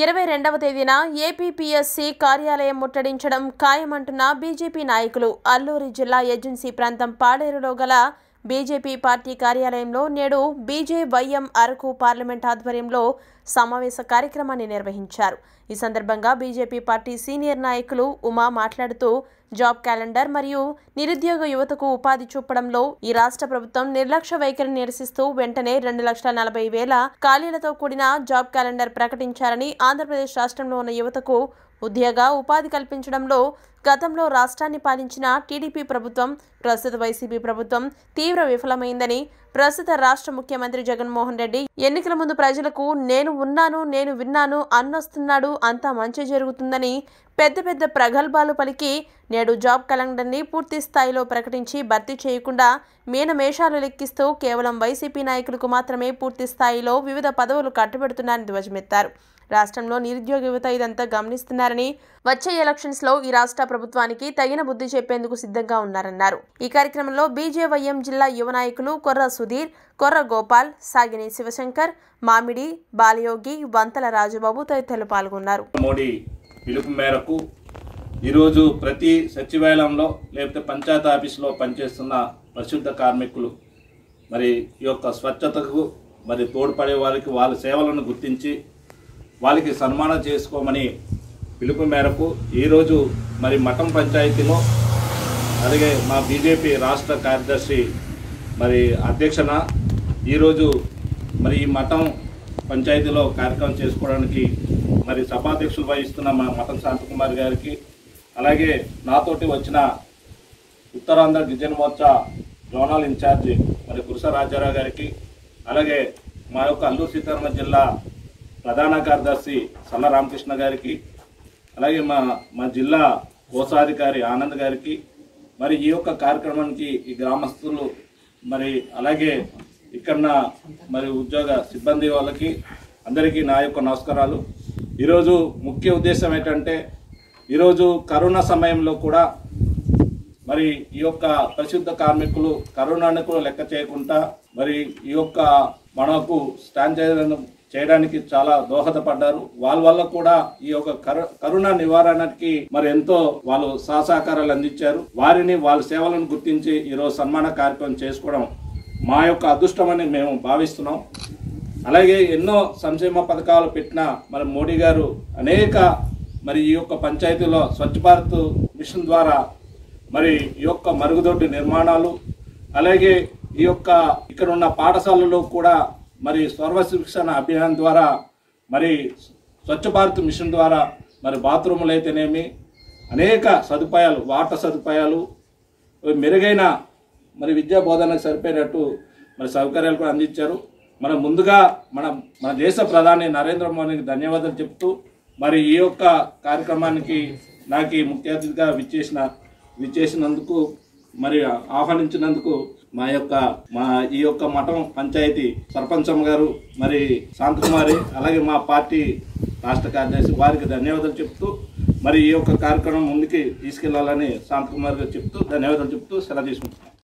ఇరవై రెండవ తేదీన ఏపీపీఎస్సీ కార్యాలయం ముట్టడించడం ఖాయమంటున్న బీజేపీ నాయకులు అల్లూరి జిల్లా ఏజెన్సీ ప్రాంతం పాడేరులో గల బీజేపీ పార్టీ కార్యాలయంలో నేడు బీజేవైఎం అరకు పార్లమెంట్ ఆధ్వర్యంలో సమావేశ కార్యక్రమాన్ని నిర్వహించారు ఈ సందర్భంగా బీజేపీ పార్టీ సీనియర్ నాయకులు ఉమా మాట్లాడుతూ జాబ్ క్యాలెండర్ మరియు నిరుద్యోగ యువతకు ఉపాధి చూపడంలో ఈ రాష్ట్ర ప్రభుత్వం నిర్లక్ష్య వైఖరిని నిరసిస్తూ వెంటనే రెండు లక్షల నలభై వేల ఖాళీలతో కూడిన జాబ్ క్యాలెండర్ ప్రకటించారని ఆంధ్రప్రదేశ్ రాష్ట్రంలో ఉన్న యువతకు ఉద్యోగ ఉపాధి కల్పించడంలో గతంలో రాష్ట్రాన్ని పాలించిన టీడీపీ ప్రభుత్వం ప్రస్తుత వైసీపీ ప్రభుత్వం తీవ్ర విఫలమైందని ప్రస్తుత రాష్ట్ర ముఖ్యమంత్రి జగన్మోహన్ రెడ్డి ఎన్నికల ముందు ప్రజలకు నేను ఉన్నాను నేను విన్నాను అన్నొస్తున్నాడు అంతా మంచి జరుగుతుందని పెద్ద పెద్ద ప్రగల్భాలు పలికి నేడు జాబ్ క్యాలెండర్ని పూర్తి స్థాయిలో ప్రకటించి భర్తీ చేయకుండా మీనమేషాలు లెక్కిస్తూ కేవలం వైసీపీ నాయకులకు మాత్రమే పూర్తి స్థాయిలో వివిధ పదవులు కట్టుబెడుతున్నారని ధ్వజమెత్తారు రాష్ట్రంలో నిరుద్యోగ యువత ఇదంతా గమనిస్తున్నారని వచ్చే ఎలక్షన్స్ లో ఈ రాష్ట్ర ప్రభుత్వానికి తగిన బుద్ధి చెప్పేందుకు సిద్ధంగా ఉన్నారన్నారు ఈ కార్యక్రమంలో బీజేవైఎం జిల్లా యువ నాయకులు కొర్ర సుధీర్ కొర్ర గోపాల్ సాగిని శివశంకర్ మామిడి బాలయోగి వంతల రాజుబాబు తదితరులు పాల్గొన్నారు మోడీ పిలుపు మేరకు ఈరోజు ప్రతి సచివాలయంలో లేకపోతే పంచాయతీ ఆఫీసులో పనిచేస్తున్న పరిశుద్ధ కార్మికులు మరి ఈ యొక్క స్వచ్ఛతకు మరి తోడ్పడే వారికి వాళ్ళ సేవలను గుర్తించి వాళ్ళకి సన్మానం చేసుకోమని పిలుపు మేరకు ఈరోజు మరి మఠం పంచాయతీలో అలాగే మా బీజేపీ రాష్ట్ర కార్యదర్శి మరి అధ్యక్షన ఈరోజు మరి ఈ మఠం పంచాయతీలో కార్యక్రమం చేసుకోవడానికి మరి సభాధ్యక్షులు వహిస్తున్న మా మఠం శాంతకుమార్ గారికి అలాగే నాతోటి వచ్చిన ఉత్తరాంధ్ర గిరిజన మోర్చా జోనల్ ఇన్ఛార్జి మరి కురుస రాజారావు గారికి అలాగే మా యొక్క అల్లూరు సీతారామ జిల్లా ప్రధాన కార్యదర్శి సల్ల రామకృష్ణ గారికి అలాగే మా మా జిల్లా కోశాధికారి ఆనంద్ గారికి మరి ఈ యొక్క కార్యక్రమానికి ఈ గ్రామస్తులు మరి అలాగే ఇక్కడ మరి ఉద్యోగ సిబ్బంది వాళ్ళకి అందరికీ నా యొక్క నమస్కారాలు ఈరోజు ముఖ్య ఉద్దేశం ఏంటంటే ఈరోజు కరోనా సమయంలో కూడా మరి ఈ యొక్క పరిశుద్ధ కార్మికులు కరోనాను కూడా లెక్క చేయకుండా మరి ఈ యొక్క మనకు స్టాండ్ చేయడం చేయడానికి చాలా దోహదపడ్డారు వాళ్ళ వల్ల కూడా ఈ యొక్క కరు కరోనా నివారణకి మరి ఎంతో వాళ్ళు సహసహకారాలు అందించారు వారిని వాళ్ళ సేవలను గుర్తించి ఈరోజు సన్మాన కార్యక్రమం చేసుకోవడం మా యొక్క అదృష్టమని మేము భావిస్తున్నాం అలాగే ఎన్నో సంక్షేమ పథకాలు పెట్టిన మరి మోడీ గారు అనేక మరి ఈ యొక్క పంచాయతీలో స్వచ్ఛ భారత్ మిషన్ ద్వారా మరి ఈ యొక్క మరుగుదొడ్డి నిర్మాణాలు అలాగే ఈ యొక్క ఇక్కడ ఉన్న పాఠశాలలో కూడా మరి సర్వ శిక్షణ అభియాన్ ద్వారా మరి స్వచ్ఛ భారత్ మిషన్ ద్వారా మరి బాత్రూములు అయితేనేమి అనేక సదుపాయాలు వాటర్ సదుపాయాలు మెరుగైన మరి విద్యా బోధనకు సరిపోయినట్టు మరి సౌకర్యాలు కూడా అందించారు మనం ముందుగా మన మన దేశ ప్రధాని నరేంద్ర మోదీకి ధన్యవాదాలు చెప్తూ మరి ఈ యొక్క కార్యక్రమానికి నాకు ఈ ముఖ్య అతిథిగా విచ్చేసిన విచ్చేసినందుకు మరి ఆహ్వానించినందుకు మా యొక్క మా ఈ యొక్క మఠం పంచాయతీ సర్పంచమ్మ గారు మరి శాంతకుమారి అలాగే మా పార్టీ రాష్ట్ర కార్యదర్శి వారికి ధన్యవాదాలు చెప్తూ మరి ఈ యొక్క కార్యక్రమం ముందుకి తీసుకెళ్లాలని శాంతకుమార్ గారు చెప్తూ ధన్యవాదాలు చెప్తూ సెలవు తీసుకుంటున్నాను